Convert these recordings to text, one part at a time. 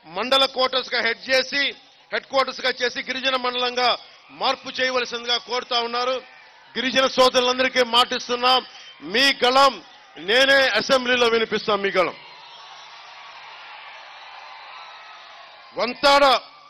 మండల క్వార్టర్స్ గా హెడ్ చేసి హెడ్ క్వార్టర్స్ గా చేసి గిరిజన మండలంగా మార్పు చేయవలసిందిగా కోరుతా ఉన్నారు గిరిజన సోదరులందరికీ మాటిస్తున్నాం మీ గళం నేనే అసెంబ్లీలో వినిపిస్తాం మీ గళం వంతాడ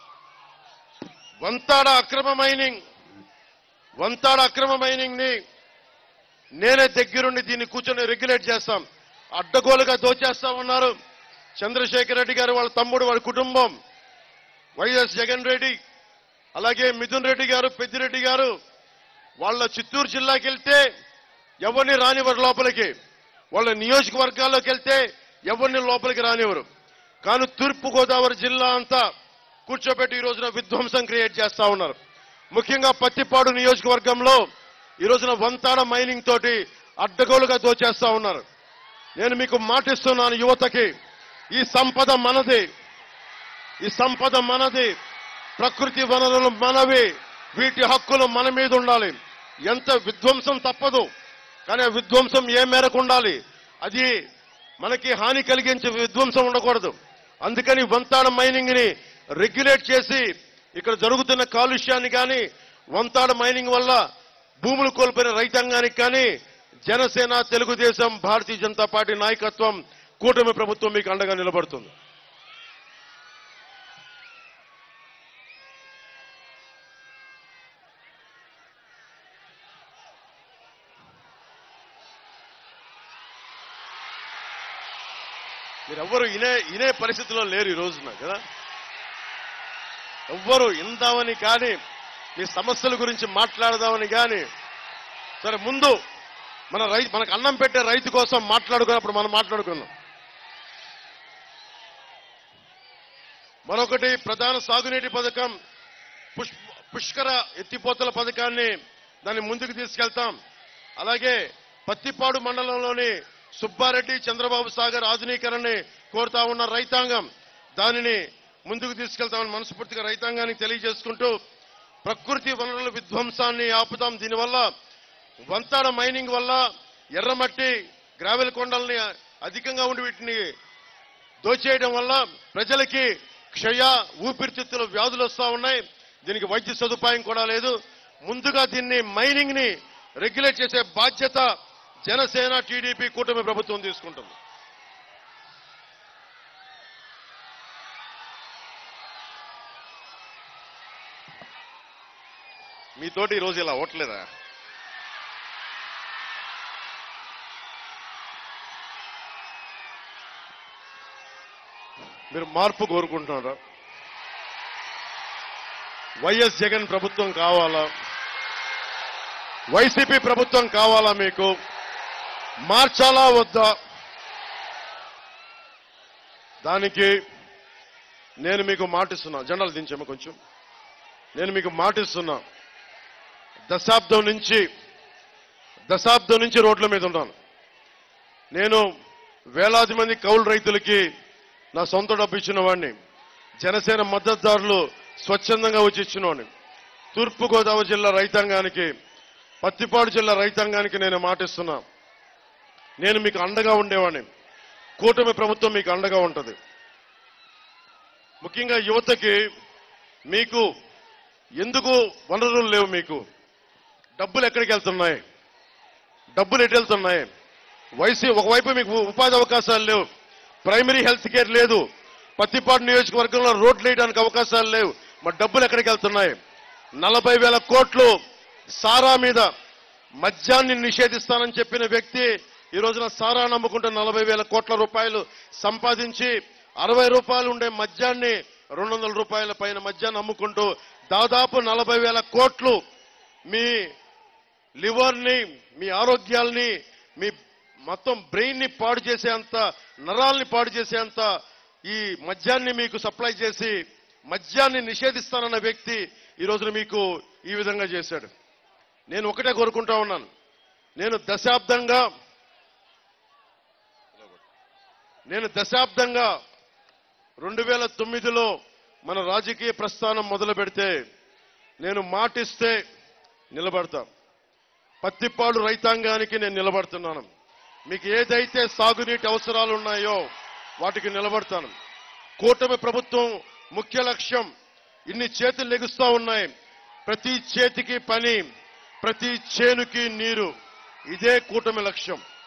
వంతాడ అక్రమ మైనింగ్ వంతాడ అక్రమ మైనింగ్ ని నేనే దగ్గరుండి దీన్ని కూర్చొని రెగ్యులేట్ చేస్తాం అడ్డగోలుగా దోచేస్తా ఉన్నారు చంద్రశేఖర్ రెడ్డి గారు వాళ్ళ తమ్ముడు వాళ్ళ కుటుంబం వైఎస్ జగన్ రెడ్డి అలాగే మిథున్ రెడ్డి గారు పెద్దిరెడ్డి గారు వాళ్ళ చిత్తూరు జిల్లాకి వెళ్తే ఎవరిని రానివ్వరు లోపలికి వాళ్ళ నియోజకవర్గాల్లోకి వెళ్తే ఎవరిని లోపలికి రానివ్వరు కానీ తూర్పు గోదావరి జిల్లా అంతా కూర్చోబెట్టి ఈ రోజున విధ్వంసం క్రియేట్ చేస్తా ఉన్నారు ముఖ్యంగా పత్తిపాడు నియోజకవర్గంలో ఈ రోజున వంతాడ మైనింగ్ తోటి అడ్డగోలుగా దోచేస్తా ఉన్నారు నేను మీకు మాటిస్తున్నాను యువతకి ఈ సంపద మనది ఈ సంపద మనది ప్రకృతి వనరులు మనవి వీటి హక్కులు మన మీద ఉండాలి ఎంత విధ్వంసం తప్పదు కానీ ఆ విధ్వంసం ఏ మేరకు ఉండాలి అది మనకి హాని కలిగించే విధ్వంసం ఉండకూడదు అందుకని వంతాడ మైనింగ్ ని రెగ్యులేట్ చేసి ఇక్కడ జరుగుతున్న కాలుష్యాన్ని కానీ వంతాడ మైనింగ్ వల్ల భూములు కోల్పోయిన రైతాంగానికి కానీ జనసేన తెలుగుదేశం భారతీయ జనతా పార్టీ నాయకత్వం కూటమి ప్రభుత్వం మీకు అండగా నిలబడుతుంది మీరెవ్వరు ఇనే ఇనే పరిస్థితిలో లేరు ఈ రోజున కదా ఎవ్వరు ఇందామని కానీ మీ సమస్యల గురించి మాట్లాడదామని కానీ సరే ముందు మన రైతు మనకు అన్నం పెట్టే రైతు కోసం మాట్లాడుకున్నప్పుడు మనం మాట్లాడుకున్నాం మరొకటి ప్రధాన సాగునీటి పథకం పుష్ పుష్కర ఎత్తిపోతల పథకాన్ని దాన్ని ముందుకు తీసుకెళ్తాం అలాగే పత్తిపాడు మండలంలోని సుబ్బారెడ్డి చంద్రబాబు సాగర్ ఆధునీకరణని కోరుతా ఉన్న రైతాంగం దానిని ముందుకు తీసుకెళ్తామని మనస్ఫూర్తిగా రైతాంగానికి తెలియజేసుకుంటూ ప్రకృతి వనరుల విధ్వంసాన్ని ఆపుతాం దీనివల్ల వంతాడ మైనింగ్ వల్ల ఎర్రమట్టి గ్రావెల్ కొండల్ని అధికంగా ఉండి వీటిని దోచేయడం వల్ల ప్రజలకి క్షయ ఊపిరితిత్తుల వ్యాధులు వస్తా ఉన్నాయి దీనికి వైద్య సదుపాయం కూడా లేదు ముందుగా దీన్ని మైనింగ్ ని రెగ్యులేట్ చేసే బాధ్యత జనసేన టీడీపీ కూటమి ప్రభుత్వం తీసుకుంటుంది మీతోటి ఈరోజు ఇలా ఓట్లేదా మీరు మార్పు కోరుకుంటున్నారా వైఎస్ జగన్ ప్రభుత్వం కావాలా వైసీపీ ప్రభుత్వం కావాలా మీకు మార్చాలా వద్దా దానికి నేను మీకు మాటిస్తున్నా జెండాలు దించేమో కొంచెం నేను మీకు మాటిస్తున్నా దశాబ్దం నుంచి దశాబ్దం నుంచి రోడ్ల మీద ఉన్నాను నేను వేలాది మంది కౌలు రైతులకి నా సొంత డబ్బు ఇచ్చిన వాడిని జనసేన మద్దతుదారులు స్వచ్ఛందంగా వచ్చి ఇచ్చిన వాడిని తూర్పుగోదావరి జిల్లా రైతాంగానికి పత్తిపాడు జిల్లా రైతాంగానికి నేను మాటిస్తున్నా నేను మీకు అండగా ఉండేవాడిని కూటమి ప్రభుత్వం మీకు అండగా ఉంటుంది ముఖ్యంగా యువతకి మీకు ఎందుకు వనరులు లేవు మీకు డబ్బులు ఎక్కడికి వెళ్తున్నాయి డబ్బులు ఎటు వెళ్తున్నాయి వైసీ ఒకవైపు మీకు ఉపాధి అవకాశాలు లేవు ప్రైమరీ హెల్త్ కేర్ లేదు పత్తిపాడు నియోజకవర్గంలో రోడ్లు వేయడానికి అవకాశాలు లేవు మరి డబ్బులు ఎక్కడికి వెళ్తున్నాయి నలభై వేల కోట్లు సారా మీద మద్యాన్ని నిషేధిస్తానని చెప్పిన వ్యక్తి ఈ రోజున సారా నమ్ముకుంటే నలభై వేల కోట్ల రూపాయలు సంపాదించి అరవై రూపాయలు ఉండే మద్యాన్ని రెండు వందల రూపాయల పైన మద్యాన్ని అమ్ముకుంటూ దాదాపు నలభై వేల కోట్లు మీ లివర్ని మీ ఆరోగ్యాల్ని మీ మొత్తం బ్రెయిన్ ని పాడు చేసేంత నరాల్ని పాడు చేసేంత ఈ మద్యాన్ని మీకు సప్లై చేసి మద్యాన్ని నిషేధిస్తానన్న వ్యక్తి ఈ రోజున మీకు ఈ విధంగా చేశాడు నేను ఒకటే కోరుకుంటా ఉన్నాను నేను దశాబ్దంగా నేను దశాబ్దంగా రెండు వేల తొమ్మిదిలో మన రాజకీయ ప్రస్థానం మొదలు పెడితే నేను మాటిస్తే నిలబడతా పత్తిపాడు రైతాంగానికి నేను నిలబడుతున్నాను మీకు ఏదైతే సాగునీటి అవసరాలు ఉన్నాయో వాటికి నిలబడతాను కూటమి ప్రభుత్వం ముఖ్య లక్ష్యం ఇన్ని చేతులు లెగుస్తా ఉన్నాయి ప్రతి చేతికి పని ప్రతి చేనుకి నీరు ఇదే కూటమి లక్ష్యం